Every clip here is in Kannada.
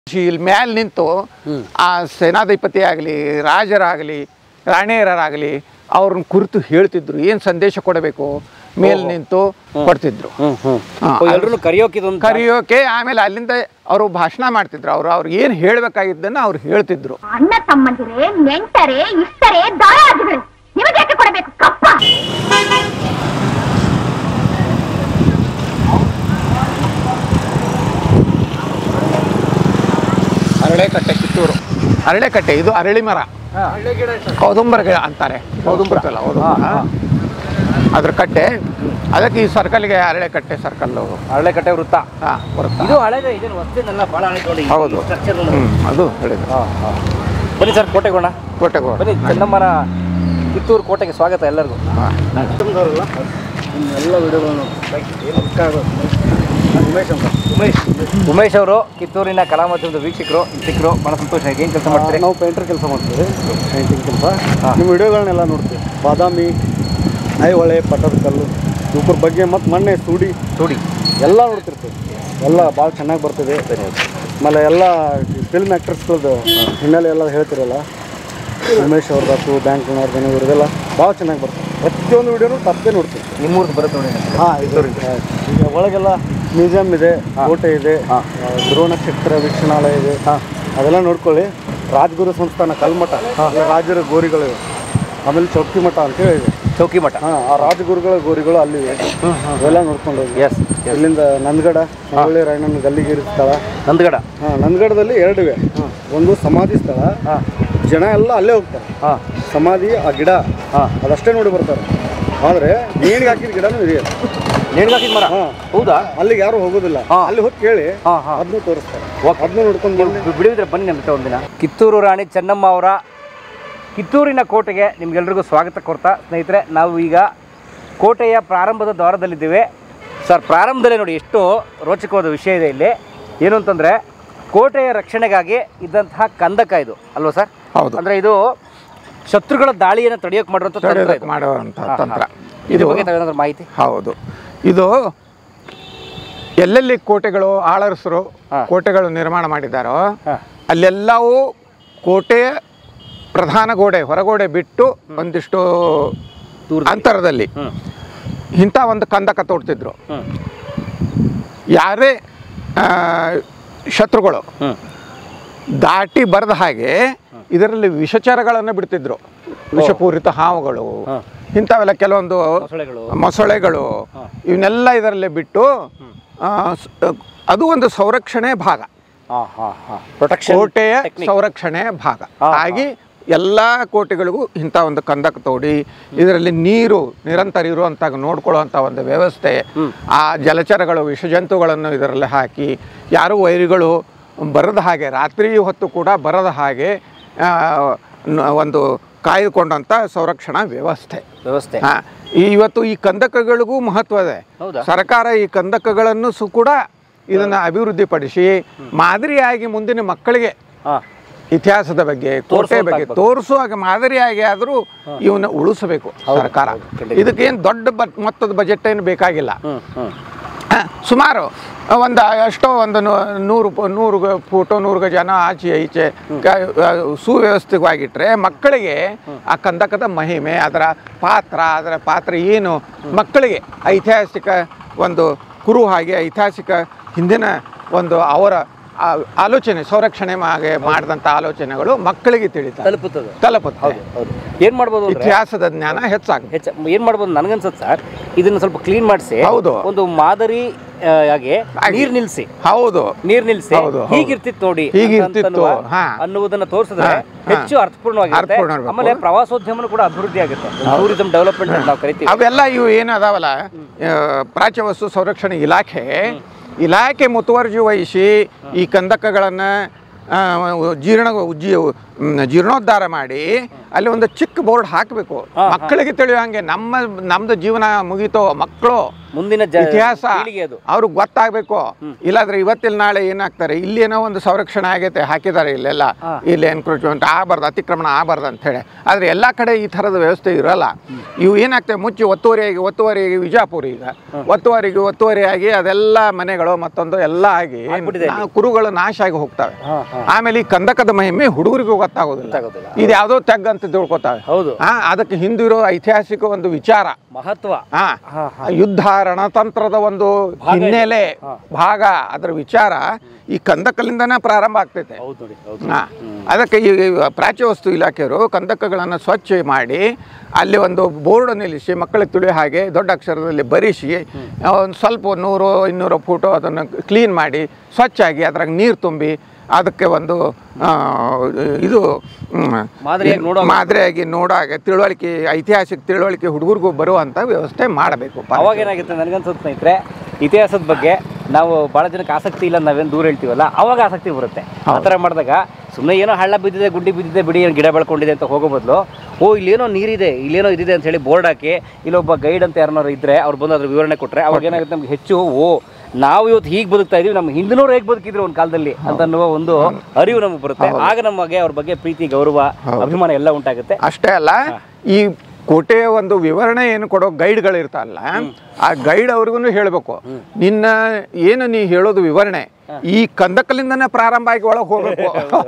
ಇಲ್ಲಿ ಮ್ಯಾಲೆ ನಿಂತು ಆ ಸೇನಾಧಿಪತಿ ಆಗಲಿ ರಾಜರಾಗಲಿ ರಾಣಿಯರಾಗಲಿ ಅವ್ರನ್ನ ಕುರಿತು ಹೇಳ್ತಿದ್ರು ಏನು ಸಂದೇಶ ಕೊಡಬೇಕು ಮೇಲ್ ನಿಂತು ಕೊಡ್ತಿದ್ರು ಹ್ಮ್ ಹ್ಮ್ ಹಾ, ಎಲ್ಲರೂ ಕರಿಯೋಕೆ ಇದೊಂದು ಕರೆಯೋಕೆ ಆಮೇಲೆ ಅಲ್ಲಿಂದ ಅವರು ಭಾಷಣ ಮಾಡ್ತಿದ್ರು ಅವ್ರು ಅವ್ರು ಏನು ಹೇಳಬೇಕಾಗಿದ್ದನ್ನ ಅವ್ರು ಹೇಳ್ತಿದ್ರು ಅಣ್ಣ ತಮ್ಮಂದಿರೇ ನೆಂಟರೇ ಇಷ್ಟರೇ ದಾಯಾದಿಗಳು ನಿಮಗೆ ಕೊಡಬೇಕು ಕಪ್ಪ ಅರಳೆಕಟ್ಟೆ ಕಿತ್ತೂರು ಅರಳೆಕಟ್ಟೆ ಇದು ಅರಳಿ ಮರ ಕೌದುಂಬರ ಗಿಡ ಅಂತಾರೆ ಕೌದುಂಬರ ಅಲ್ಲ ಕೌದುಂಬರ ಅದ್ರ ಕಟ್ಟೆ ಅದಕ್ಕೆ ಈ ಸರ್ಕಲ್ಗೆ ಅರಳೆಕಟ್ಟೆ ಸರ್ಕಲ್ ಅರಳೆಕಟ್ಟೆ ವೃತ್ತ ಹಾ ಬರುತ್ತೆ ಇದು ಹಳೆದ ಇದೇನು ಹೊಸದೇನಲ್ಲ ಭಾಳ ಹಳೆ ನೋಡಿ ಹೌದು. ಸ್ಟ್ರಕ್ಚರ್ ಹ್ಮ್ ಅದು ಹೇಳಿದ್ರು ಬನ್ನಿ ಸರ್ ಕೋಟೆಗೋಣ ಕೋಟೆಗೋಡು ಬನ್ನಿ ಚೆನ್ನಮ್ಮನ ಕಿತ್ತೂರು ಕೋಟೆಗೆ ಸ್ವಾಗತ ಎಲ್ಲರಿಗೂ ಹಾ. ಎಲ್ಲ ವಿಡಿಯೋಗಳನ್ನು ಉಮೇಶ್ ಉಮೇಶ್ ಅವರು ಕಿತ್ತೂರಿನ ಕಲಾ ಮಾಧ್ಯಮದ ವೀಕ್ಷಕರು ಸಿಕ್ಕರು ಬಹಳ ಸಂತೋಷ ಆಗಿದೆ ಏನು ಕೆಲಸ ಮಾಡ್ತೀರಿ ನಾವು ಪೇಂಟರ್ ಕೆಲಸ ಮಾಡ್ತೀವಿ ಪೇಂಟಿಂಗ್ ಕೆಲಸ ನಿಮ್ಮ ವಿಡಿಯೋಗಳನ್ನೆಲ್ಲ ನೋಡ್ತೀವಿ ಬಾದಾಮಿ ಐಹೊಳೆ ಪಟ್ಟದಕಲ್ಲು ಇವ್ರ ಬಗ್ಗೆ ಮತ್ತು ಮೊನ್ನೆ ಸೂಡಿ ನೋಡಿ ಎಲ್ಲ ನೋಡ್ತಿರ್ತೀವಿ ಎಲ್ಲ ಭಾಳ ಚೆನ್ನಾಗಿ ಬರ್ತದೆ ಆಮೇಲೆ ಎಲ್ಲ ಫಿಲ್ಮ್ ಆ್ಯಕ್ಟರ್ಸ್ಗಳದ್ದು ಹಿನ್ನೆಲೆ ಎಲ್ಲ ಹೇಳ್ತಿರಲ್ಲ ಉಮೇಶ್ ಅವ್ರದ್ದು ಬ್ಯಾಂಕ್ ಅವ್ರದ್ದು ಇವ್ರದೆಲ್ಲ ಭಾಳ ಚೆನ್ನಾಗಿ ಬರ್ತದೆ ಪ್ರತಿಯೊಂದು ವಿಡಿಯೋನು ತಪ್ಪೇ ನೋಡ್ತೀವಿ ನಿಮ್ಮೂರ್ದು ಬರುತ್ತೆ ನೋಡಿ ನನಗೆ. ಹಾಂ ಈಗ ಒಳಗೆಲ್ಲ ಮ್ಯೂಸಿಯಂ ಇದೆ ಕೋಟೆ ಇದೆ ಆ, ಧ್ರುವ ನಕ್ಷತ್ರ ವೀಕ್ಷಣಾಲಯ ಇದೆ ಅದೆಲ್ಲ ನೋಡ್ಕೊಳ್ಳಿ ರಾಜಗುರು ಸಂಸ್ಥಾನ ಕಲ್ಮಠ ಅಲ್ಲಿ ರಾಜರ ಗೋರಿಗಳು ಇವೆ. ಆಮೇಲೆ ಚೌಕಿ ಮಠ ಅಂತೇಳಿ ಇದೆ ಚೌಕಿ ಮಠ ಹಾಂ ಆ ರಾಜಗುರುಗಳ ಗೋರಿಗಳು ಅಲ್ಲಿ ಅವೆಲ್ಲ ನೋಡ್ಕೊಂಡು ಹೋಗಿ ಎಸ್ ಇಲ್ಲಿಂದ ನಂದಗಡ ಸಂಗೊಳ್ಳಿ ರಾಯಣ್ಣನ ಗಲ್ಲಿಗೇರಿ ಸ್ಥಳ ನಂದಗಡ ಹಾಂ ನಂದಗಡದಲ್ಲಿ ಎರಡಿವೆ ಒಂದು ಸಮಾಧಿ ಸ್ಥಳ ಜನ ಎಲ್ಲ ಅಲ್ಲೇ ಹೋಗ್ತಾರೆ ಹಾಂ ಸಮಾಧಿ ಆ ಗಿಡ ಹಾಂ ಅದಷ್ಟೇ ನೋಡಿ ಬರ್ತಾರೆ ಆದರೆ ನೇಣಿಗೆ ಹಾಕಿದ ಗಿಡನೂ ಇದೆಯಲ್ಲ ನೇಣಿಗಾಕಿದ ಮರ ಹಾಂ ಹೌದಾ ಅಲ್ಲಿಗೆ ಯಾರು ಹೋಗೋದಿಲ್ಲ ಹಾ. ಅಲ್ಲಿ ಹೋಗಿ ಕೇಳಿ ಹಾಂ ಹಾಂ ಅದನ್ನು ತೋರಿಸ್ತಾರೆ ಅದನ್ನು ನೋಡ್ಕೊಂಡು ಬಂದು ಬಿಡುವಿದ್ರೆ ಬನ್ನಿ ನಮ್ಮ ಜೊತೆ ಒಂದಿನ ಕಿತ್ತೂರು ರಾಣಿ ಚೆನ್ನಮ್ಮ ಅವರ ಕಿತ್ತೂರಿನ ಕೋಟೆಗೆ ನಿಮ್ಗೆಲ್ರಿಗೂ ಸ್ವಾಗತ ಕೊಡ್ತಾ ಸ್ನೇಹಿತರೆ ನಾವು ಈಗ ಕೋಟೆಯ ಪ್ರಾರಂಭದ ದ್ವಾರದಲ್ಲಿದ್ದೇವೆ ಸರ್ ಪ್ರಾರಂಭದಲ್ಲೇ ನೋಡಿ ಎಷ್ಟು ರೋಚಕವಾದ ವಿಷಯ ಇದೆ ಇಲ್ಲಿ ಏನು ಅಂತಂದರೆ ಕೋಟೆಯ ರಕ್ಷಣೆಗಾಗಿ ಇದ್ದಂತಹ ಕಂದಕ ಇದು ಅಲ್ವಾ ಸರ್ ಹೌದು ಅಂದರೆ ಇದು ಶತ್ರುಗಳ ದಾಳಿಯನ್ನು ತಡೆಯೋಕೆ ಮಾಡಿರುವಂಥ ತಂತ್ರ ತಡೆಯೋದಕ್ಕೆ ಇದು ಮಾಡುವಂಥ ಹಾ, ತಂತ್ರ ಹಾ. ಇದ್ರ ಇದು ಬಗ್ಗೆ ತಾವೇನಾದ್ರೂ ಮಾಹಿತಿ ಹೌದು ಇದು ಎಲ್ಲೆಲ್ಲಿ ಕೋಟೆಗಳು ಆಳರಸರು ಹಾ. ಕೋಟೆಗಳು ನಿರ್ಮಾಣ ಮಾಡಿದ್ದಾರೋ ಹಾಂ ಅಲ್ಲೆಲ್ಲವೂ ಕೋಟೆಯ ಪ್ರಧಾನ ಗೋಡೆ ಹೊರಗೋಡೆ ಬಿಟ್ಟು ಒಂದಿಷ್ಟು ದೂರ ಅಂತರದಲ್ಲಿ ಹ್ಞೂ ಇಂಥ ಒಂದು ಕಂದಕ ತೋಡ್ತಿದ್ರು ಹ್ಞೂ ಯಾರೇ ಆ, ಶತ್ರುಗಳು ಹ್ಞೂ ದಾಟಿ ಬರದ ಹಾಗೆ ಇದರಲ್ಲಿ ವಿಷಚರಗಳನ್ನು ಬಿಡ್ತಿದ್ರು ವಿಷಪೂರಿತ ಹಾವುಗಳು ಹಾಂ. ಇಂಥವೆಲ್ಲ ಕೆಲವೊಂದು ಮೊಸಳೆಗಳು ಮೊಸಳೆಗಳು ಇವನ್ನೆಲ್ಲ ಇದರಲ್ಲಿ ಬಿಟ್ಟು ಆ, ಸ್- ಅದು ಒಂದು ಸಂರಕ್ಷಣೆ ಭಾಗ ಹಾಂ ಹಾಂ ಹಾಂ ಪ್ರೊಟೆಕ್ಷನ್ ಕೋಟೆಯ ಸಂರಕ್ಷಣೆ ಭಾಗ ಹಾ, ಹಾಗೆ ಎಲ್ಲ ಕೋಟೆಗಳಿಗೂ ಇಂಥ ಒಂದು ಕಂದಕ ತೋಡಿ ಇದರಲ್ಲಿ ನೀರು ನಿರಂತರ ಇರುವಂತ ನೋಡ್ಕೊಳ್ಳುವಂಥ ಒಂದು ವ್ಯವಸ್ಥೆ ಆ ಜಲಚರಗಳು ವಿಷಜಂತುಗಳನ್ನು ಇದರಲ್ಲಿ ಹಾಕಿ ಯಾರು ವೈರಿಗಳು ಬರದ ಹಾಗೆ ರಾತ್ರಿ ಹೊತ್ತು ಕೂಡ ಬರದ ಹಾಗೆ ಆ, ನ- ಒಂದು ಕಾಯ್ದುಕೊಂಡಂಥ ಸಂರಕ್ಷಣಾ ವ್ಯವಸ್ಥೆ ವ್ಯವಸ್ಥೆ ಹಾ ಇವತ್ತು ಈ ಕಂದಕಗಳಿಗೂ ಮಹತ್ವ ಇದೆ ಹೌದಾ? ಸರ್ಕಾರ ಈ ಕಂದಕಗಳನ್ನು ಸು ಕೂಡ ಇದನ್ನು ಅಭಿವೃದ್ಧಿಪಡಿಸಿ ಮಾದರಿಯಾಗಿ ಮುಂದಿನ ಮಕ್ಕಳಿಗೆ ಹಾಂ ಇತಿಹಾಸದ ಬಗ್ಗೆ ಕೋಟೆ ಬಗ್ಗೆ ತೋರಿಸುವಾಗ ಮಾದರಿಯಾಗಿ ಆದರೂ ಇವನ್ನ ಉಳಿಸಬೇಕು ಸರ್ಕಾರ ಇದಕ್ಕೇನು ದೊಡ್ಡ ಬ- ಮೊತ್ತದ ಬಜೆಟ್ ಏನು ಬೇಕಾಗಿಲ್ಲ ಹ್ಞೂ ಹ್ಞೂ ಆ, ಸುಮಾರು ಒಂದು ಎಷ್ಟೋ ಒಂದು ನೂ- ನೂರು ಪ- ನೂರು ಗ- ಫೋಟೋ ನೂರು ಗ ಜನ ಆಚೆ ಈಚೆ ಕ- ಆ, ಸುವ್ಯವಸ್ಥಿತವಾಗಿಟ್ಟರೆ ಮಕ್ಕಳಿಗೆ ಆ ಕಂದಕದ ಮಹಿಮೆ ಅದರ ಪಾತ್ರ ಅದರ ಪಾತ್ರ ಏನು ಮಕ್ಕಳಿಗೆ ಐತಿಹಾಸಿಕ ಒಂದು ಕುರು ಹಾಗೆ ಐತಿಹಾಸಿಕ ಹಿಂದಿನ ಒಂದು ಅವರ ಆ ಆಲೋಚನೆ ಸಂರಕ್ಷಣೆ ಹಾಗೆ ಮಾಡಿದಂಥ ಆಲೋಚನೆಗಳು ಮಕ್ಕಳಿಗೆ ತಿಳಿತಾರೆ ತಲುಪುತ್ತದೆ ತಲುಪುತ್ತೆ ಹೌದು ಏನು ಮಾಡ್ಬೋದು ಅಂದ್ರೆ ಇತಿಹಾಸದ ಜ್ಞಾನ ಹೆಚ್ಚಾಗುತ್ತೆ ಹೆಚ್ಚ ಏನು ಮಾಡ್ಬೋದು ನನಗನ್ಸುತ್ತೆ ಸರ್ ಇದನ್ನ ಸ್ವಲ್ಪ ಕ್ಲೀನ್ ಮಾಡಿಸಿ ಹೌದು. ಒಂದು ಮಾದರಿ ಆ, ಆಗಿ ನೀರು ನಿಲ್ಲಿಸಿ ಹೌದು ನೀರು ನಿಲ್ಲಿಸಿ ಹೌದು, ಹೌದು. ಹೀಗಿರ್ತಿತ್ತು ನೋಡಿ ಹೀಗಿರ್ತಿತ್ತು, ಅಂತ ಅನ್ನುವ- ಹಾ. ಅನ್ನುವುದನ್ನ ತೋರಿಸಿದ್ರೆ ಹಾ, ಹಾ. ಹೆಚ್ಚು ಅರ್ಥಪೂರ್ಣವಾಗಿರುತ್ತೆ ಅರ್ಥಪೂರ್ಣವಾಗಿರ್ಬೇಕು. ಆಮೇಲೆ ಪ್ರವಾಸೋದ್ಯಮನೂ ಕೂಡ ಅಭಿವೃದ್ಧಿ ಆಗುತ್ತೆ ಟೂರಿಸಂ ಡೆವಲಪ್ಮೆಂಟ್ ಅಂತ ನಾವು ಕರಿತೀವಿ ಅವೆಲ್ಲ ಇವು ಏನು ಅದಾವಲ್ಲ ಆ, ಪ್ರಾಚ್ಯ ವಸ್ತು ಸಂರಕ್ಷಣೆ ಇಲಾಖೆ ಇಲಾಖೆ ಮುತುವರ್ಜಿ ವಹಿಸಿ ಈ ಕಂದಕಗಳನ್ನು ಜೀರ್ಣ ಜೀ ಮ್, ಜೀರ್ಣೋದ್ಧಾರ ಮಾಡಿ ಅಲ್ಲಿ ಒಂದು ಚಿಕ್ಕ ಬೋರ್ಡ್ ಹಾಕಬೇಕು ಮಕ್ಕಳಿಗೆ ತಿಳಿಯೋಂಗೆ ನಮ್ಮ ನಮ್ದು ಜೀವನ ಮುಗೀತೋ ಮಕ್ಕಳು ಮುಂದಿನ ಜ ಇತಿಹಾಸ ಪೀಳಿಗೆ ಅದು ಅವ್ರಿಗೆ ಗೊತ್ತಾಗಬೇಕು ಇಲ್ಲಾಂದ್ರೆ ಇವತ್ತಿನ ನಾಳೆ ಏನಾಗ್ತಾರೆ ಇಲ್ಲಿ ಏನೋ ಒಂದು ಸಂರಕ್ಷಣೆ ಆಗೈತೆ ಹಾಕಿದ್ದಾರೆ ಇಲ್ಲೆಲ್ಲ ಇಲ್ಲಿ ಎನ್ಕ್ರೋಚ್ಮೆಂಟ್ ಆಗಬಾರ್ದು ಅತಿಕ್ರಮಣ ಆಗಬಾರ್ದು ಅಂತ ಹೇಳಿ ಆದ್ರೆ ಎಲ್ಲಾ ಕಡೆ ಈ ಥರದ ವ್ಯವಸ್ಥೆ ಇರಲ್ಲ ಇವು ಏನಾಗ್ತವೆ ಮುಚ್ಚಿ ಒತ್ತುವರಿಯಾಗಿ ಒತ್ತುವರಿಯಾಗಿ ವಿಜಾಪುರ ಈಗ ಒತ್ತುವರಿಗೆ ಒತ್ತುವರಿಯಾಗಿ ಅದೆಲ್ಲ ಮನೆಗಳು ಮತ್ತೊಂದು ಎಲ್ಲ ಆಗಿ ನಾ- ಕುರುಗಳು ನಾಶ ಆಗಿ ಹೋಗ್ತವೆ ಆಮೇಲೆ ಈ ಕಂದಕದ ಮಹಿಮೆ ಹುಡುಗರಿಗೂ ಗೊತ್ತಾಗೋದಿಲ್ಲ ಗೊತ್ತಾಗೋದಿಲ್ಲ. ಇದು ಯಾವುದೋ ತೆಗ್ ಅಂತ ತಿಳ್ಕೊತಾವೆ ಹೌದು ಆ, ಅದಕ್ಕೆ ಹಿಂದಿರೋ ಐತಿಹಾಸಿಕ ಒಂದು ವಿಚಾರ ಮಹತ್ವ ಹಾ ಯುದ್ಧ ರಣತಂತ್ರದ ಒಂದು ಹಿನ್ನೆಲೆ ಭಾಗ ಅದರ ವಿಚಾರ ಈ ಕಂದಕಲಿಂದನೇ ಪ್ರಾರಂಭ ಆಗ್ತೈತೆ ಹೌದು ನೋಡಿ ಹೌದು ಹಾ. ಅದಕ್ಕೆ ಈ ಪ್ರಾಚ್ಯ ವಸ್ತು ಇಲಾಖೆಯವರು ಕಂದಕಗಳನ್ನು ಸ್ವಚ್ಛ ಮಾಡಿ ಅಲ್ಲಿ ಒಂದು ಬೋರ್ಡ್ ನಿಲ್ಲಿಸಿ ಮಕ್ಕಳಿಗೆ ತಿಳಿಯೋ ಹಾಗೆ ದೊಡ್ಡ ಅಕ್ಷರದಲ್ಲಿ ಬರಿಸಿ ಒಂದು ಸ್ವಲ್ಪ ನೂರು ಇನ್ನೂರು ಫೋಟೋ ಅದನ್ನು ಕ್ಲೀನ್ ಮಾಡಿ ಸ್ವಚ್ಛಾಗಿ ಅದ್ರಾಗ ನೀರು ತುಂಬಿ ಅದಕ್ಕೆ ಒಂದು ಆ, ಇದು ಮ್, ಮಾದರಿಯಾಗಿ ನೋಡೋ ಮಾದರಿಯಾಗಿ ನೋಡಾಗ ತಿಳುವಳಿಕೆ ಐತಿಹಾಸಿಕ ತಿಳುವಳಿಕೆ ಹುಡುಗರಿಗೂ ಬರುವಂಥ ವ್ಯವಸ್ಥೆ ಮಾಡಬೇಕು ಅವಾಗ ಏನಾಗುತ್ತೆ ನನಗನ್ಸುತ್ತೆ ಸ್ನೇಹಿತರೆ ಇತಿಹಾಸದ ಬಗ್ಗೆ ನಾವು ಭಾಳ ಜನಕ್ಕೆ ಆಸಕ್ತಿ ಇಲ್ಲ ನಾವೇನು ದೂರ ಹೇಳ್ತೀವಲ್ಲ ಅವಾಗ ಆಸಕ್ತಿ ಬರುತ್ತೆ ಆ ಥರ ಮಾಡಿದಾಗ ಸುಮ್ಮನೆ ಏನೋ ಹಳ್ಳ ಬಿದ್ದಿದೆ ಗುಡ್ಡಿ ಬಿದ್ದಿದೆ ಬಿಡಿ ಏನು ಗಿಡ ಬೆಳ್ಕೊಂಡಿದೆ ಅಂತ ಹೋಗೋ ಬದಲು ಓ ಇಲ್ಲೇನೋ ನೀರಿದೆ ಇಲ್ಲೇನೋ ಇದಿದೆ ಅಂತ ಹೇಳಿ ಬೋರ್ಡ್ ಹಾಕಿ ಇಲ್ಲೊಬ್ಬ ಗೈಡ್ ಅಂತ ಯಾರನ್ನಾರು ಇದ್ರೆ ಅವ್ರು ಬಂದು ಅದ್ರ ವಿವರಣೆ ಕೊಟ್ಟರೆ ಅವಾಗ ಏನಾಗುತ್ತೆ ನಮ್ಗೆ ಹೆಚ್ಚು ಓ ನಾವು ಇವತ್ತು ಹೀಗೆ ಬದುಕ್ತಾ ಇದೀವಿ ನಮ್ಮ ಹಿಂದಿನವ್ರು ಹೇಗೆ ಬದುಕಿದ್ರು ಒಂದು ಕಾಲದಲ್ಲಿ ಅಂತ ಅನ್ನುವ ಒಂದು ಅರಿವು ನಮಗೆ ಬರುತ್ತೆ ಆಗ ನಮಗೆ ಅವ್ರ ಬಗ್ಗೆ ಪ್ರೀತಿ ಗೌರವ ಅಭಿಮಾನ ಎಲ್ಲ ಉಂಟಾಗುತ್ತೆ ಅಷ್ಟೇ ಅಲ್ಲ ಈ ಕೋಟೆಯ ಒಂದು ವಿವರಣೆ ಏನು ಕೊಡೋ ಗೈಡ್ಗಳು ಇರ್ತಾರಲ್ಲ ಆ ಗೈಡ್ ಅವ್ರಿಗೂ ಹೇಳಬೇಕು ನಿನ್ನ ಏನು ನೀ ಹೇಳೋದು ವಿವರಣೆ ಈ ಕಂದಕಲಿಂದನೇ ಪ್ರಾರಂಭ ಆಗಿ ಒಳಗೆ ಹೋಗ್ಬೇಕು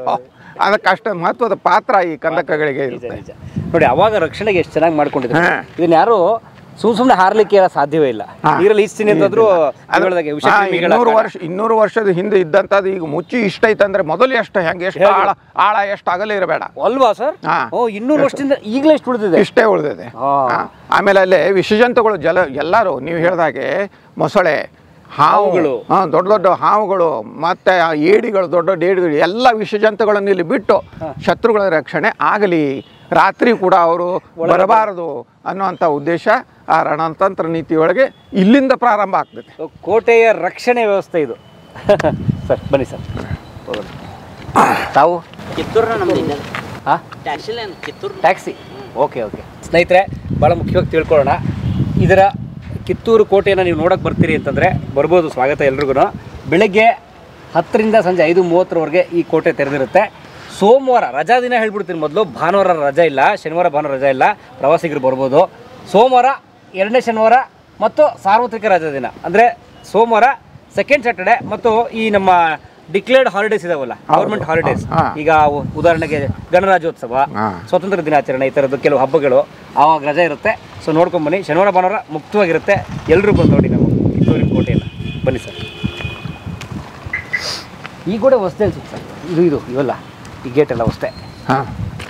ಅದಕ್ಕೆ ಅಷ್ಟು ಮಹತ್ವದ ಪಾತ್ರ ಈ ಕಂದಕಗಳಿಗೆ ನಿಜ ಇರುತ್ತೆ ನಿಜ ನೋಡಿ ಅವಾಗ ರಕ್ಷಣೆಗೆ ಎಷ್ಟು ಚೆನ್ನಾಗಿ ಮಾಡ್ಕೊಂಡಿದ್ರು ಹಾ. ಇದನ್ನ ಯಾರು ಸುಮ್ ಸುಮ್ಮನೆ ಹಾರ್ಲಿಕ್ಕೆ ಸಾಧ್ಯವೇ ಇಲ್ಲ ನೀರಲ್ಲಿ ಈಸ್ತೀನಿ ಅಂತಂದ್ರು ಅದು- ಹೇಳ್ದಾಗೆ ವಿಷ ಹಾ, ಕ್ರಿಮಿಗಳ ಇನ್ನೂರು ಕಾಟ. ವರ್ಷ ಇನ್ನೂರು ವರ್ಷದ ಹಿಂದೆ ಇದ್ದಂಥದ್ದು ಈಗ ಮುಚ್ಚಿ ಇಷ್ಟ ಐತಂದ್ರೆ ಮೊದಲು ಎಷ್ಟು ಹೆಂಗೆ ಎಷ್ಟು ಆಳ ಆಳ ಎಷ್ಟು ಅಗಲ ಇರಬೇಡ ಅಲ್ವಾ ಸರ್ ಹಾ. ಓ ಇನ್ನೂರು ವರ್ಷದಿಂದ ಈಗಲೇ ಎಷ್ಟು ಉಳಿದಿದೆ ಇಷ್ಟೇ ಉಳಿದಿದೆ ಹಾ. ಹಾ. ಆಮೇಲೆ ಅಲ್ಲಿ ವಿಷಜಂತುಗಳು ಜಲ ಎಲ್ಲರೂ ನೀವು ಹೇಳ್ದಾಗೆ ಮೊಸಳೆ ಹಾವುಗಳು ಹಾ, ದೊಡ್ಡ ದೊಡ್ಡ ಹಾವುಗಳು ಮತ್ತೆ ಆ ಏಡಿಗಳು ದೊಡ್ಡ ದೊಡ್ಡ ಏಡಿಗಳು ಎಲ್ಲ ವಿಷಜಂತುಗಳನ್ನು ಇಲ್ಲಿ ಬಿಟ್ಟು ಶತ್ರುಗಳ ರಕ್ಷಣೆ ಆಗಲಿ ರಾತ್ರಿ ಕೂಡ ಅವರು ಬರಬಾರದು ಅನ್ನುವಂಥ ಉದ್ದೇಶ ಆ ರಣತಂತ್ರ ನೀತಿಯೊಳಗೆ ಇಲ್ಲಿಂದ ಪ್ರಾರಂಭ ಆಗ್ತದೆ ಸೊ, ಕೋಟೆಯ ರಕ್ಷಣೆ ವ್ಯವಸ್ಥೆ ಇದು ಸರ್ ಬನ್ನಿ ಸರ್ ಹೋಗೋಣ. ತಾವು ಕಿತ್ತೂರ್ನ ನಮ್ದು ಇಲ್ಲ ಹಾಂ ಟ್ಯಾಕ್ಸಿಲೇ ಕಿತ್ತೂರು ಟ್ಯಾಕ್ಸಿ ಓಕೆ ಓಕೆ ಸ್ನೇಹಿತರೆ ಭಾಳ ಮುಖ್ಯವಾಗಿ ತಿಳ್ಕೊಳ್ಳೋಣ ಇದರ ಕಿತ್ತೂರು ಕೋಟೆಯನ್ನು ನೀವು ನೋಡೋಕೆ ಬರ್ತೀರಿ ಅಂತಂದರೆ ಬರ್ಬೋದು ಸ್ವಾಗತ ಎಲ್ರಿಗೂ ಬೆಳಗ್ಗೆ ಹತ್ತರಿಂದ ಸಂಜೆ ಐದು ಮೂವತ್ತರವರೆಗೆ ಈ ಕೋಟೆ ತೆರೆದಿರುತ್ತೆ ಸೋಮವಾರ ರಜಾ ದಿನ ಹೇಳ್ಬಿಡ್ತೀನಿ ಮೊದಲು ಭಾನುವಾರ ರಜಾ ಇಲ್ಲ ಶನಿವಾರ ಭಾನುವಾರ ರಜಾ ಇಲ್ಲ ಪ್ರವಾಸಿಗರು ಬರ್ಬೋದು ಸೋಮವಾರ ಎರಡನೇ ಶನಿವಾರ ಮತ್ತು ಸಾರ್ವತ್ರಿಕ ರಜಾ ದಿನ ಅಂದರೆ ಸೋಮವಾರ ಸೆಕೆಂಡ್ ಸ್ಯಾಟರ್ಡೆ ಮತ್ತು ಈ ನಮ್ಮ ಡಿಕ್ಲೇರ್ಡ್ ಹಾಲಿಡೇಸ್ ಇದಾವಲ್ಲ ಗೌರ್ಮೆಂಟ್ ಹಾಲಿಡೇಸ್ ಹಾ. ಈಗ ಉ- ಉದಾಹರಣೆಗೆ ಗಣರಾಜ್ಯೋತ್ಸವ ಹಾ. ಸ್ವಾತಂತ್ರ್ಯ ದಿನಾಚರಣೆ ಈ ಥರದ್ದು ಕೆಲವು ಹಬ್ಬಗಳು ಆವಾಗ ರಜೆ ಇರುತ್ತೆ ಸೊ ನೋಡ್ಕೊಂಬನ್ನಿ ಶನಿವಾರ ಭಾನುವಾರ ಮುಕ್ತವಾಗಿರುತ್ತೆ ಎಲ್ಲರೂ ಬಂದು ನೋಡಿ ನಾವು ಕಿತ್ತೂರಿನ ಕೋಟೆಯನ್ನು ಬನ್ನಿ ಸರ್ ಈ ಕೂಡ ಹೊಸ್ತೆ ಅನ್ಸುತ್ತೆ ಸರ್ ಇದು ಇದು ಇವೆಲ್ಲ ಈ ಗೇಟ್ ಎಲ್ಲ ಹೊಸ್ತೆ ಹಾಂ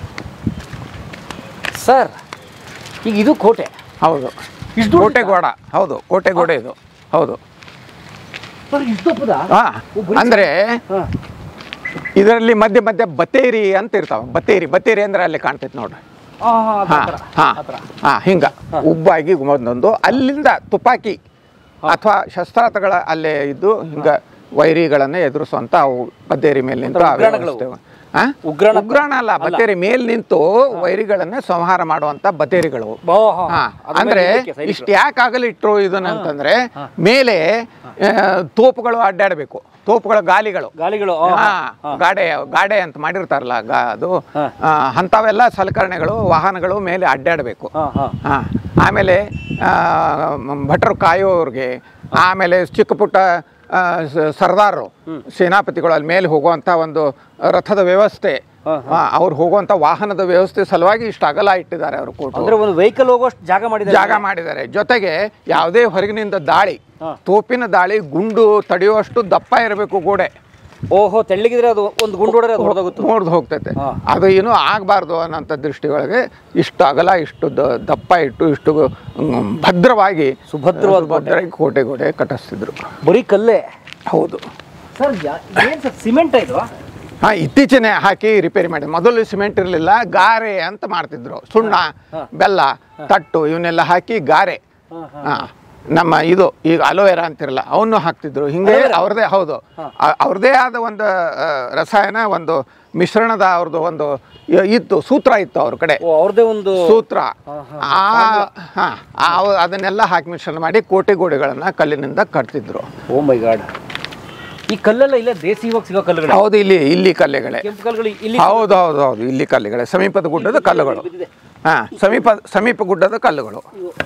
ಸರ್ ಈಗ ಇದು ಕೋಟೆ ಹೌದು ಇಷ್ಟು ಕೋಟೆ ಗೋಡ ಹೌದು ಕೋಟೆ ಗೋಡೆ ಇದು ಹೌದು ಸರ್ ಇಷ್ಟು ದಪ್ಪದ ಹಾ ಅಂದ್ರೆ ಹಾಂ ಇದರಲ್ಲಿ ಮಧ್ಯೆ ಮಧ್ಯೆ ಬತೇರಿ ಅಂತ ಇರ್ತಾವ ಬತೇರಿ ಬತೇರಿ ಅಂದ್ರೆ ಅಲ್ಲಿ ಕಾಣ್ತೈತೆ ನೋಡ್ರಿ ಹಾಂ ಹಾ ಹಾಂ ಹಾ ಆ ಥರ ಹಾ ಹಿಂಗ ಉಬ್ಬಾಗಿ ಒಂದೊಂದು ಅಲ್ಲಿಂದ ತುಪಾಕಿ ಅಥವಾ ಶಸ್ತ್ರಾಸ್ತ್ರಗಳ ಅಲ್ಲೇ ಇದ್ದು ಹಿಂಗ ವೈರಿಗಳನ್ನ ಎದುರಿಸುವಂತ ಅವು ಬತ್ತೇರಿ ಮೇಲೆ ನಿಂತು ಆ ಉಗ್ರಾಣಗಳು. ವ್ಯವಸ್ಥೆ. ಆ? ಉಗ್ರಾಣ- ಉಗ್ರಾಣ ಅಲ್ಲ ಬತ್ತೇರಿ ಮೇಲೆ ನಿಂತು ವೈರಿಗಳನ್ನ ಸಂಹಾರ ಮಾಡುವಂತ ಬತ್ತೇರಿಗಳು ಓ, ಹಾ, ಹಾ ಅದ್ರ ಮೇಲೆ ಅಂದ್ರೆ ಇರ್ಲಿಕ್ಕೆ ಸೈನಿಕರು. ಇಷ್ಟು ಯಾಕೆ ಆಗಲಿಟ್ರು ಇದನ್ನ ಅಂತಂದ್ರೆ ಮೇಲೆ ಆ, ತೋಪುಗಳು ಅಡ್ಡಾಡಬೇಕು ತೋಪುಗಳ ಗಾಲಿಗಳು ಗಾಲಿಗಳು ಆ, ಹಾ, ಹಾ. ಗಾಡೆ ಗಾಡೆ ಅಂತ ಮಾಡಿರ್ತಾರಲ್ಲ ಗಾ- ಅದು ಹಾ. ಆ, ಅಂಥವೆಲ್ಲ ಸಲಕರಣೆಗಳು ವಾಹನಗಳು ಮೇಲೆ ಅಡ್ಡಾಡಬೇಕು ಹಾಂ ಹಾಂ ಹಾ ಆಮೇಲೆ ಆ, ಮ್, ಭಟ್ರು ಕಾಯೋವ್ರಿಗೆ ಆಮೇಲೆ ಚಿಕ್ಕ ಪುಟ್ಟ ಆ, ಸ- ಸರ್ದಾರರು ಸೇನಾಪತಿಗಳು ಅಲ್ಲಿ ಮೇಲೆ ಹೋಗುವಂಥ ಒಂದು ರಥದ ವ್ಯವಸ್ಥೆ ಆ, ಅವ್ರು ಹೋಗುವಂಥ ವಾಹನದ ವ್ಯವಸ್ಥೆ ಸಲುವಾಗಿ ಇಷ್ಟು ಅಗಲ ಇಟ್ಟಿದ್ದಾರೆ ಅವರು ಕೋಟು ಅಂದ್ರೆ ಒಂದು ವೆಹಿಕಲ್ ಹೋಗೋಷ್ಟು ಜಾಗ ಮಾಡಿದ್ದಾರೆ ಜಾಗ ಮಾಡಿದ್ದಾರೆ ಜೊತೆಗೆ ಯಾವುದೇ ಹೊರಗಿನಿಂದ ದಾಳಿ ಹಾ. ತೋಪಿನ ದಾಳಿ ಗುಂಡು ತಡೆಯುವಷ್ಟು ದಪ್ಪ ಇರಬೇಕು ಗೋಡೆ ಓಹೋ ತೆಳ್ಳಗಿದ್ರೆ ಅದು ಒಂದು ಗುಂಡು ಹೊಡೆದ್ರೆ ಅದು ಹೊಡೆದೋಗುತ್ತೆ ನೋಡ್ದು ಹೋಗ್ತೈತೆ ಹಾ. ಅದು ಏನು ಆಗಬಾರ್ದು ಅನ್ನೋಂಥ ದೃಷ್ಟಿ ಒಳಗೆ ಇಷ್ಟು ಅಗಲ ಇಷ್ಟು ದ- ದಪ್ಪ ಇಟ್ಟು ಇಷ್ಟು ಮ್, ಭದ್ರವಾಗಿ ಸುಭದ್ರವಾದ ಕೋಟೆ. ಭದ್ರವಾಗಿ ಕೋಟೆ ಗೋಡೆ ಕಟ್ಟಿಸ್ತಿದ್ರು ಬರೀ ಕಲ್ಲೇ ಹೌದು ಸರ್ ಏನು ಸರ್ ಸಿಮೆಂಟ್ ಇದು ಹಾ ಇತ್ತೀಚೆನೆ ಹಾಕಿ ರಿಪೇರಿ ಮಾಡಿ ಮೊದಲು ಸಿಮೆಂಟ್ ಇರಲಿಲ್ಲ ಗಾರೆ ಅಂತ ಮಾಡ್ತಿದ್ರು ಸುಣ್ಣ ಬೆಲ್ಲ ತಟ್ಟು ಇವನ್ನೆಲ್ಲ ಹಾಕಿ ಗಾರೆ ಹಾ ನಮ್ಮ ಇದು ಈಗ ಅಲೋವೆರಾ ಅಂತಿರಲ್ಲ ಅವನು ಹಾಕ್ತಿದ್ರು ಹಿಂಗೆ ಅವ್ರದೇ ಹೌದು ಆ- ಅವ್ರದೇ ಆದ ಒಂದು ಆ, ರಸಾಯನ ಒಂದು ಮಿಶ್ರಣದ ಅವ್ರದ್ದು ಒಂದು ಇ- ಇತ್ತು ಸೂತ್ರ ಇತ್ತು ಅವ್ರ ಕಡೆ ಓ ಅವ್ರದ್ದೇ ಒಂದು ಸೂತ್ರ ಆ ಹಾ ಆ- ಅದನ್ನೆಲ್ಲ ಹಾಕಿ ಮಿಶ್ರಣ ಮಾಡಿ ಕೋಟೆ ಗೋಡೆಗಳನ್ನ ಕಲ್ಲಿನಿಂದ ಕಟ್ತಿದ್ರು ಓ ಮೈ ಗಾಡ್ ಈ ಕಲ್ಲೆಲ್ಲ ಇಲ್ಲೇ ದೇಸಿಯಾಗಿ ಸಿಗೋ ಕಲ್ಲುಗಳು ಹೌದು ಇಲ್ಲಿ ಇಲ್ಲಿ ಕಲ್ಲೆಗಳೇ ಕೆಂಪು ಕಲ್ಲುಗಳು ಇಲ್ಲಿ ಹೌದು ಹೌದು ಹೌದು ಇಲ್ಲಿ ಕಲ್ಲುಗಳೇ ಸಮೀಪದ ಗುಡ್ಡದ ಕಲ್ಲುಗಳು ಬಿದ್ದಿದೆ. ಹಾ ಸಮೀಪ ಸಮೀಪ ಗುಡ್ಡದ ಕಲ್ಲುಗಳು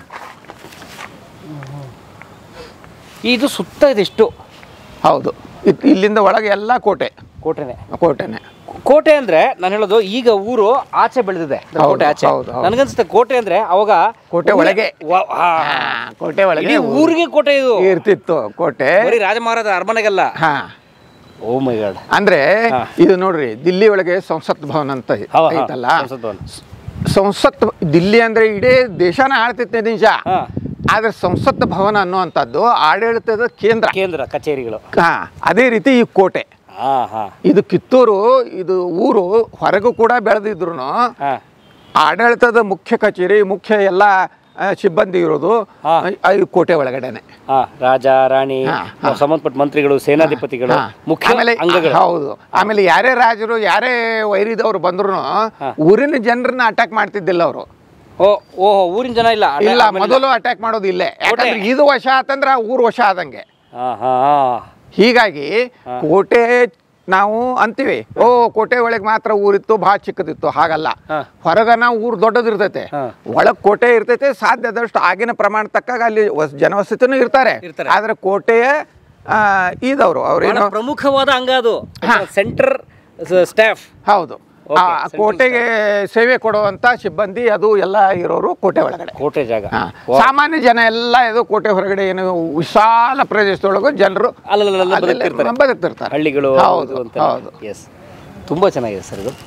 ಇದು ಸುತ್ತ ಇದೆಷ್ಟು ಹೌದು ಇತ್- ಇಲ್ಲಿಂದ ಒಳಗೆ ಎಲ್ಲ ಕೋಟೆ ಕೋಟೆನೆ ಕೋಟೆನೆ ಕೋಟೆ ಅಂದ್ರೆ ನಾನು ಹೇಳೋದು ಈಗ ಊರು ಆಚೆ ಬೆಳೆದಿದೆ ಅಂದ್ರೆ ಹೌದು, ಕೋಟೆ ಆಚೆ ಹೌದು, ಹೌದು. ನನಗನ್ಸುತ್ತೆ ಕೋಟೆ ಅಂದ್ರೆ ಅವಾಗ ಕೋಟೆ ಊರೇ- ಒಳಗೆ. ವಾ- ಆ, ಹಾ, ಕೋಟೆ ಒಳಗೆ ಇಡೀ ಊರಿಗೆ ಕೋಟೆ ಇದು ಇರ್ತಿತ್ತು ಕೋಟೆ ಬರೀ ರಾಜಮಹಾರಾಜ ಅರಮನೆಗಲ್ಲ ಹಾ ಓ ಮೈ ಗಾಡ್ ಅಂದ್ರೆ ಹಾ. ಇದು ನೋಡ್ರಿ ದಿಲ್ಲಿ ಒಳಗೆ ಸಂಸತ್ ಭವನ್ ಅಂತ ಐತಲ್ಲ ಸಂಸತ್ ಭವನ. ಸಂಸತ್ ದಿಲ್ಲಿ ಅಂದ್ರೆ ಇಡೀ ದೇಶನ ಆಳ್ತಿತ್ತೆ ನಿಜ ಹಾ. ಆದ್ರೆ ಸಂಸತ್ ಭವನ ಅನ್ನುವಂಥದ್ದು ಆಡಳಿತದ ಕೇಂದ್ರ ಕೇಂದ್ರ ಕಚೇರಿಗಳು ಹಾ ಅದೇ ರೀತಿ ಈ ಕೋಟೆ ಹಾ ಹಾ ಇದು ಕಿತ್ತೂರು ಇದು ಊರು ಹೊರಗೂ ಕೂಡ ಬೆಳೆದಿದ್ರು ಹಾ ಆಡಳಿತದ ಮುಖ್ಯ ಕಚೇರಿ ಮುಖ್ಯ ಎಲ್ಲ ಆ, ಸಿಬ್ಬಂದಿ ಇರೋದು ಹಾ. ಆ, ಈ ಕೋಟೆ ಒಳಗಡೆನೆ ಹಾ ರಾಜ ರಾಣಿ ಹಾ, ಹಾ. ಸಂಬಂಧಪಟ್ಟ ಮಂತ್ರಿಗಳು ಸೇನಾಧಿಪತಿಗಳು ಹಾ. ಮುಖ್ಯ ಆಮೇಲೆ ಅಂಗಗಳು ಹೌದು ಆಮೇಲೆ ಯಾರೇ ರಾಜರು ಯಾರೇ ವೈರಿದವ್ರು ಬಂದ್ರು ಊರಿನ ಜನರನ್ನ ಅಟ್ಯಾಕ್ ಮಾಡ್ತಿದ್ದಿಲ್ಲ ಅವರು ಓ ಓಹೋ ಊರಿನ ಜನ ಇಲ್ಲ ಅಡೆ- ಇಲ್ಲ ಆಮೇಲೆ- ಮೊದಲು ಅಟ್ಯಾಕ್ ಮಾಡೋದು ಇಲ್ಲೇ ಯಾಕಂದ್ರೆ ಇದು ವಶ ಆತಂದ್ರೆ ಆ ಊರು ವಶ ಆದಂಗೆ ಹಾ ಹಾ ಹಾ ಹೀಗಾಗಿ ಕೋಟೆ ನಾವು ಅಂತೀವಿ ಓ ಕೋಟೆ ಒಳಗೆ ಮಾತ್ರ ಊರಿತ್ತು ಭಾಳ ಚಿಕ್ಕದಿತ್ತು ಹಾಗಲ್ಲ ಹಾ. ಹೊರಗನ ಊರು ದೊಡ್ಡದಿರ್ತೈತೆ ಹಾ. ಒಳಗ್ ಕೋಟೆ ಇರ್ತೈತೆ ಸಾಧ್ಯದಷ್ಟು ಆಗಿನ ಪ್ರಮಾಣ ತಕ್ಕಾಗ ಅಲ್ಲಿ ವಸ್- ಜನವಸತಿನೂ ಇರ್ತಾರೆ ಇರ್ತಾರೆ. ಆದ್ರೆ ಕೋಟೆಯ ಆ, ಇದವ್ರು ಬಹಳ ಅವ್ರೇನು ಪ್ರಮುಖವಾದ ಅಂಗ ಅದು ಸೆಂಟರ್ ಸ್ಟಾಫ್ ಹೌದು Okay, ಆ central ಕೋಟೆಗೆ ಸೇವೆ ಕೊಡುವಂತ ಸಿಬ್ಬಂದಿ ಅದು ಎಲ್ಲ ಇರೋರು ಕೋಟೆ ಒಳಗಡೆ ಕೋಟೆ ಜಾಗ ಹಾ. ಸಾಮಾನ್ಯ ಜನ ಎಲ್ಲ ಇದು ಕೋಟೆ ಹೊರಗಡೆ ಏನು ವಿಶಾಲ ಪ್ರದೇಶದೊಳಗೂ ಜನರು ಅಲ್ಲಲ್ಲ ಅಲ್ಲೆಲ್ಲ ಬದುಕ್ತಿರ್ತಾರೆ ಬದುಕ್ತಿರ್ತಾರೆ ಹಳ್ಳಿಗಳು ಹೌದು ಹೌದು ಎಸ್ ತುಂಬ ಚೆನ್ನಾಗಿದೆ ಸರ್ ಇದು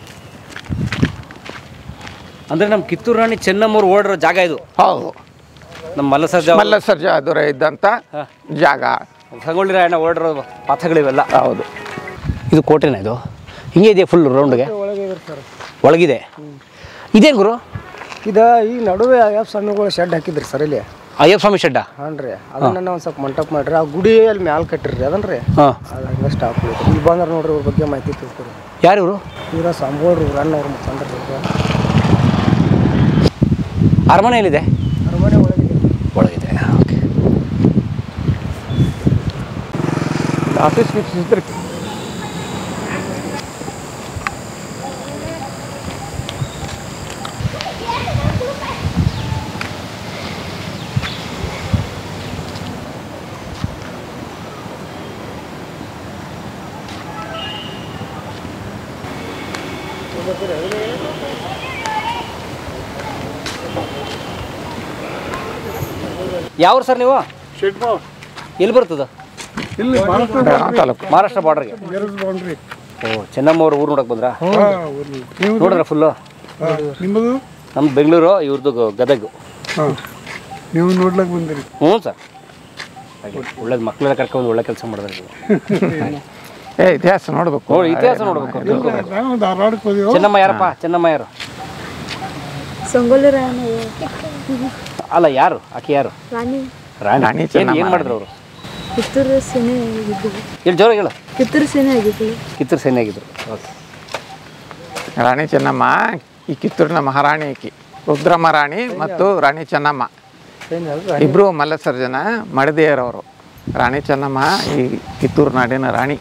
ಅಂದ್ರೆ ನಮ್ಮ ಕಿತ್ತೂರು ರಾಣಿ ಚೆನ್ನಮ್ಮವ್ರು ಓಡಿರೋ ಜಾಗ ಇದು ಹೌದು ನಮ್ಮ ಮಲ್ಲಸಜ್ಜ ಮಲ್ಲ ಸರ್ಜಾ ದೊರೆ ಇದ್ದಂತ ಹಾ. ಜಾಗ ಸಂಗೊಳ್ಳಿ ರಾಯಣ್ಣ ಓಡಿರೋ ಪಥಗಳಿವೆಲ್ಲ ಹೌದು ಇದು ಕೋಟೆನ ಇದು ಹಿಂಗೆ ಇದೆಯಾ ಫುಲ್ ರೌಂಡ್ಗೆ ಒಳಗಿದೆ ಇದೇನು ಗುರು ಇದು ಈ ನಡುವೆ ಯಾವ ಸ್ವಾಮಿಗಳು ಶೆಡ್ ಹಾಕಿದ್ರಿ ಸರ್ ಇಲ್ಲಿ ಅಯ್ಯಪ್ಪ ಸ್ವಾಮಿ ಶೆಡ್ಡ ಹಾನ್ ರೀ ಅದನ್ನ ಒಂದು ಸ್ವಲ್ಪ ಮಂಟಪ ಮಾಡ್ರಿ ಆ ಗುಡಿ ಅಲ್ಲಿ ಮ್ಯಾಲ ಕಟ್ಟಿರಿ ಅದನ್ರಿ ಹಾಂ ಅದು ಹಂಗೆ ಸ್ಟಾಪ್ ಐತ್ರಿ ಇಲ್ಲಿ ಬಂದ್ರೆ ನೋಡ್ರಿ ಇವ್ರ ಬಗ್ಗೆ ಮಾಹಿತಿ ತಿಳ್ಕೊರಿ ಯಾರು ಇವರು ಇವರ ಸ್ವಾಮಿಗಳು ಅಣ್ಣ ಅವ್ರ ಮುಖಂಡ್ರಿ ಅರಮನೆ ಎಲ್ಲಿದೆ ಅರಮನೆ ಒಳಗಿದೆ ಒಳಗಿದೆ ಓಕೆ ಆಫೀಸ್ ವೀಕ್ಷಿಸಿದ್ರೆ ಯಾವ ಸರ್ ನೀವು ಎಲ್ಲಿ ಬರ್ತದ ಬೆಳಗಾವಿ ತಾಲೂಕು ಮಹಾರಾಷ್ಟ್ರ ಬಾರ್ಡರ್ಗೆ ಓ ಚೆನ್ನಮ್ಮ ಅವ್ರ ಊರು ನೋಡಕ್ ಬಂದ್ರಾ ನೋಡ್ರ ಫುಲ್ಲು ನಿಮ್ಮದು ನಮ್ದು ಬೆಂಗಳೂರು ಇವ್ರದ್ದು ಗದಗ ಹಾಂ ನೀವು ನೋಡ್ಲಕ್ಕೆ ಬಂದಿರಿ ಹ್ಞೂ ಸರ್ ಹಾಗೆ ಒಳ್ಳೇದು ಮಕ್ಕಳೆಲ್ಲ ಕರ್ಕೊಂಡು ಒಳ್ಳೆ ಕೆಲಸ ಮಾಡಿದ್ರೆ ನೀವು. ಏ ಇತಿಹಾಸ ನೋಡ್ಬೇಕು ನೋಡಿ ಇತಿಹಾಸ ನೋಡ್ಬೇಕು ನಾವು ಧಾರವಾಡಕ್ಕೆ ಹೋದೆವು ಚೆನ್ನಮ್ಮ ಯಾರಪ್ಪ ಚೆನ್ನಮ್ಮ ಯಾರು ಸಂಗೊಳ್ಳಿ ರಾಯಣ್ಣ ಅಲ್ಲ ಯಾರು ಆಕೆ ಯಾರು ರಾಣಿ ರಾಣಿ ರಾಣಿ ಏನು ಚೆನ್ನಮ್ಮ. ಏನು ಮಾಡಿದ್ರು ಅವರು ಕಿತ್ತೂರು ಸೇನೆ ಆಗಿದ್ದು ಇಲ್ಲಿ ಜೋರಾಗಿ ಹೇಳು ಕಿತ್ತೂರು ಸೇನೆ ಆಗಿದ್ದು ಕಿತ್ತೂರು ಸೇನೆ ಆಗಿದ್ರು ಓಕೆ ರಾಣಿ ಚೆನ್ನಮ್ಮ ಈ ಕಿತ್ತೂರಿನ ಮಹಾರಾಣಿ ಆಕಿ ರುದ್ರಮ್ಮ ರಾಣಿ ಮತ್ತು ರಾಣಿ ಚೆನ್ನಮ್ಮ ಇಬ್ರು ಮಲ್ಲಸರ್ಜನ ಮಡದಿಯರವರು ರಾಣಿ ಚೆನ್ನಮ್ಮ ಈ ಕಿತ್ತೂರು ನಾಡಿನ ರಾಣಿ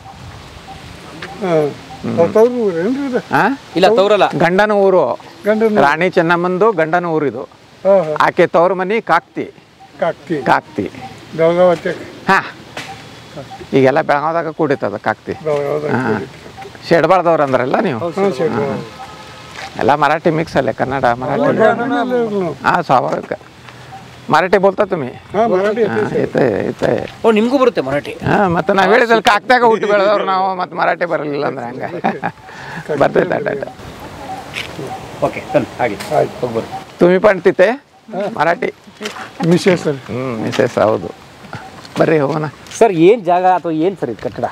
ತವ್ರು ಊರೇನ್ರಿ ಇದು ಆ ಇಲ್ಲ ತೌರಲ್ಲ ಗಂಡನ ಊರು ಗಂಡನ ರಾಣಿ ಚೆನ್ನಮ್ಮಂದು ಗಂಡನ ಊರಿದು ಹಾಂ ಹಾಂ ಆಕೆ ತವ್ರ ಮನಿ ಕಾಕ್ತಿ ಕಾಕ್ತಿ ಕಾಕ್ತಿ ಬೆಳಗಾವತ್ತೆ ಹಾ ಈಗೆಲ್ಲ ಬೆಳಗಾವ್ದಾಗ ಕೂಡಿತದ ಕಾಕ್ತಿ ಬೆಳಗಾವದಾಗ ಹಾ ಶೆಡ್ಬಾಳ್ದವ್ರು ಅಂದ್ರಲ್ಲ ನೀವು ಹಾಂ ಸರಿ ಎಲ್ಲ ಮರಾಠಿ ಮಿಕ್ಸ್ ಅಲ್ಲೇ ಕನ್ನಡ ಮರಾಠಿ ಹಾಂ ಸ್ವಾಭಾವಿಕ ಮರಾಠಿ ಬೋಲ್ತಾ तुम्ही ಹಾಂ ಮರಾಠಿ ಹಾಂ ಐತೆ ಐತೆ ಓ ನಿಮಗೂ ಬರುತ್ತೆ ಮರಾಠಿ ಹಾಂ ಮತ್ತು ನಾವು ಹೇಳಿದಲ್ಲಿ ಕಾಕ್ದಾಗ ಹುಟ್ಟು ಬೆಳೆದವ್ರು ನಾವು ಮತ್ತು ಮರಾಠಿ ಬರಲಿಲ್ಲ ಅಂದ್ರೆ ಹಂಗೆ ಬರ್ತೈತೆ ಅಡ್ಡ ಓಕೆ ತನ್ ಹಾಗೆ ಆಯ್ತು. ಹೋಗ್ಬರ್ರಿ तुम्ही पण तिथे ಮರಾಠಿ ಮಿಸೇಸ್ ಸರ್ ಹ್ಞೂ ಮಿಸೆಸ್ ಹೌದು ಬರ್ರಿ ಹೋಗೋಣ ಸರ್ ಏನು ಜಾಗ ಅಥವಾ ಏನು ಸರ್ ಇದು ಕಟ್ಟಡ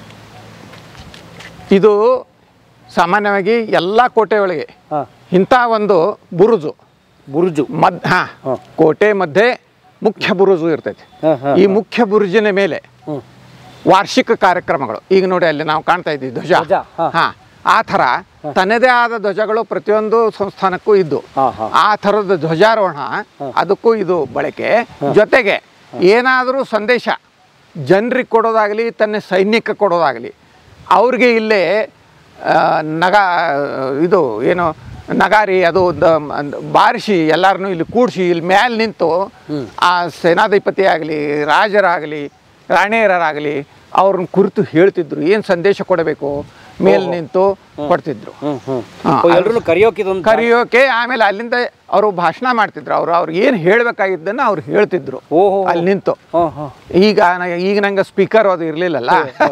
ಇದು ಸಾಮಾನ್ಯವಾಗಿ ಎಲ್ಲ ಕೋಟೆ ಒಳಗೆ ಹಾಂ ಇಂಥ ಒಂದು ಬುರುಜು ಬುರುಜು ಮದ್ ಹಾಂ ಹಾಂ. ಕೋಟೆ ಮಧ್ಯೆ ಮುಖ್ಯ ಬುರುಜು ಇರ್ತೈತಿ ಈ ಮುಖ್ಯ ಬುರುಜಿನ ಮೇಲೆ ವಾರ್ಷಿಕ ಕಾರ್ಯಕ್ರಮಗಳು ಈಗ ನೋಡಿ ಅಲ್ಲಿ ನಾವು ಕಾಣ್ತಾ ಇದ್ದೀವಿ ಧ್ವಜ ಧ್ವಜ, ಹಾ. ಹಾ ಆ ಥರ ತನ್ನದೇ ಆದ ಧ್ವಜಗಳು ಪ್ರತಿಯೊಂದು ಸಂಸ್ಥಾನಕ್ಕೂ ಇದ್ದು ಹಾ, ಹಾ. ಆ ಥರದ ಧ್ವಜಾರೋಹಣ ಅದಕ್ಕೂ ಇದು ಬಳಕೆ ಜೊತೆಗೆ ಏನಾದರೂ ಸಂದೇಶ ಜನರಿಗೆ ಕೊಡೋದಾಗಲಿ ತನ್ನ ಸೈನ್ಯಕ್ಕೆ ಕೊಡೋದಾಗಲಿ ಅವ್ರಿಗೆ ಇಲ್ಲೇ ಆ, ನಗ ಇದು ಏನು ನಗಾರಿ ಅದು ದ- ಮ- ಬಾರಿಸಿ ಎಲ್ಲರನ್ನೂ ಇಲ್ಲಿ ಕೂಡಿಸಿ ಇಲ್ಲಿ ಮ್ಯಾಲೆ ನಿಂತು ಆ ಸೇನಾಧಿಪತಿ ಆಗಲಿ ರಾಜರಾಗಲಿ ರಾಣಿಯರಾಗಲಿ ಅವ್ರನ್ನ ಕುರಿತು ಹೇಳ್ತಿದ್ರು ಏನು ಸಂದೇಶ ಕೊಡಬೇಕು ಮೇಲ್ ನಿಂತು ಕೊಡ್ತಿದ್ರು ಹಾ, ಎಲ್ಲರೂ ಕರೆಯೋಕಿದೊಂದು ಕರೆಯೋಕೆ ಆಮೇಲೆ ಅಲ್ಲಿಂದ ಅವರು ಭಾಷಣ ಮಾಡ್ತಿದ್ರು ಅವ್ರು ಅವ್ರು ಏನು ಹೇಳ್ಬೇಕಾಗಿದ್ದನ್ನ ಅವ್ರು ಹೇಳ್ತಿದ್ರು ಓಹೋ. ಅಲ್ಲಿ ನಿಂತು ಹಾಂ ಹಾಂ ಈಗ ನ- ಈಗ ನಂಗೆ ಸ್ಪೀಕರ್ ಅದು ಇರ್ಲಿಲ್ಲಲ್ಲ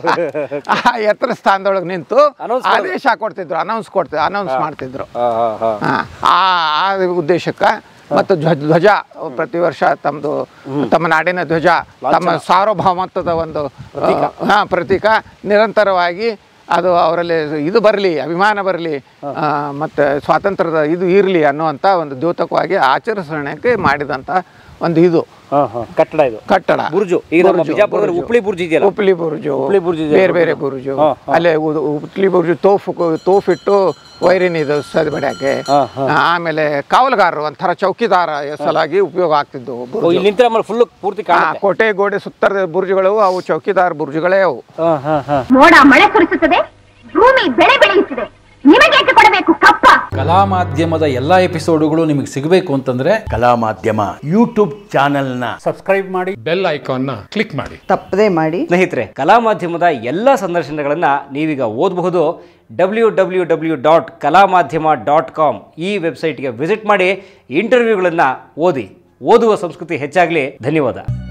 ಆ ಎತ್ತರ ಸ್ಥಾನದೊಳಗೆ ನಿಂತು Announce ಮಾಡೋದು. ಆದೇಶ ಕೊಡ್ತಿದ್ರು ಅನೌನ್ಸ್ ಕೊಡ್ತಿದ್ರು ಅನೌನ್ಸ್ ಮಾಡ್ತಿದ್ರು ಹಾಂ ಹಾಂ ಹಾಂ ಹಾ, ಆ ಆ ಉದ್ದೇಶಕ್ಕೆ ಮತ್ತು ಧ್ವಜ ಧ್ವಜ ಪ್ರತಿ ವರ್ಷ ತಮ್ಮದು ತಮ್ಮ ನಾಡಿನ ಧ್ವಜ ತಮ್ಮ ಸಾರ್ವಭೌಮತ್ವದ ಒಂದು ಹಾ ಪ್ರತೀಕ ನಿರಂತರವಾಗಿ ಅದು ಅವರಲ್ಲಿ ಇದು ಬರಲಿ ಅಭಿಮಾನ ಬರಲಿ ಮತ್ತು ಸ್ವಾತಂತ್ರ್ಯದ ಇದು ಇರಲಿ ಅನ್ನುವಂಥ ಒಂದು ದ್ಯೋತಕವಾಗಿ ಆಚರಿಸೋಣಕ್ಕೆ ಮಾಡಿದಂಥ ಒಂದು ಇದು ಹಾಂ ಹಾಂ ಕಟ್ಟಡ ಇದು ಕಟ್ಟಡ ಬುರ್ಜು ಈಗ ನಮ್ಮ ಬುರ್ಜು, ಬಿಜಾಪುರದಲ್ಲಿ ಬುರ್ಜು. ಉಪ್ಳಿ ಬುರ್ಜ್ ಇದೆಯಲ್ಲ ಉಪ್ಲಿ ಬುರ್ಜು ಉಪ್ಲಿ ಬುರ್ಜ್ ಇದೆ. ಬೇರೆ ಬೇರೆ ಬುರ್ಜು ಹಾ, ಹಾ. ಅಲ್ಲೇ ಉ- ಉಪ್ಲಿ ಬುರ್ಜು ತೋಫು ತೋಫಿಟ್ಟು ವೈರಿನ ಇದು ಸದ್ ಬಡಿಯಾಕೆ ಹಾ, ಹಾ. ಆಮೇಲೆ ಕಾವಲುಗಾರರು ಒಂಥರ ಚೌಕಿದಾರ ಸಲಾಗಿ ಉಪಯೋಗ ಆಗ್ತಿದ್ವು ಓ, ಬುರ್ಜು. ಇಲ್ಲಿ ನಿಂತ್ರೆ ಆಮೇಲೆ ಫುಲ್ ಪೂರ್ತಿ ಆ, ಕಾಣುತ್ತೆ ಕೋಟೆ ಗೋಡೆ ಸುತ್ತರ ಬುರ್ಜುಗಳು ಅವು ಚೌಕಿದಾರ ಬುರ್ಜುಗಳೇ ಅವು ಹಾಂ ಹಾಂ ಹಾಂ ಮೋಡ ಮಳೆ ಸುರಿಸುತ್ತದೆ ಭೂಮಿ ಬೆಳೆ ಬೆಳೆಯುತ್ತದೆ ನಿಮಗೇಕೆ ಕೊಡಬೇಕು ಕಪ್ಪ ಕಲಾ ಮಾಧ್ಯಮದ ಎಲ್ಲಾ ಎಪಿಸೋಡುಗಳು ನಿಮಗೆ ಸಿಗಬೇಕು ಅಂತಂದ್ರೆ ಕಲಾ ಮಾಧ್ಯಮ ಯೂಟ್ಯೂಬ್ ಚಾನೆಲ್ನ ಬೆಲ್ ಐಕಾನ್ನ ಕ್ಲಿಕ್ ಮಾಡಿ ತಪ್ಪದೇ ಮಾಡಿ ಸ್ನೇಹಿತರೆ ಕಲಾ ಮಾಧ್ಯಮದ ಎಲ್ಲ ಸಂದರ್ಶನಗಳನ್ನು ನೀವೀಗ ಓದಬಹುದು ಡಬ್ಲ್ಯೂ ಡಬ್ಲ್ಯೂ ಡಬ್ಲ್ಯೂ ಡಾಟ್ ಕಲಾ ಮಾಧ್ಯಮ ಡಾಟ್ ಕಾಮ್ ಈ ವೆಬ್ಸೈಟ್ಗೆ ವಿಸಿಟ್ ಮಾಡಿ ಇಂಟರ್ವ್ಯೂಗಳನ್ನು ಓದಿ ಓದುವ ಸಂಸ್ಕೃತಿ ಹೆಚ್ಚಾಗಲಿ ಧನ್ಯವಾದ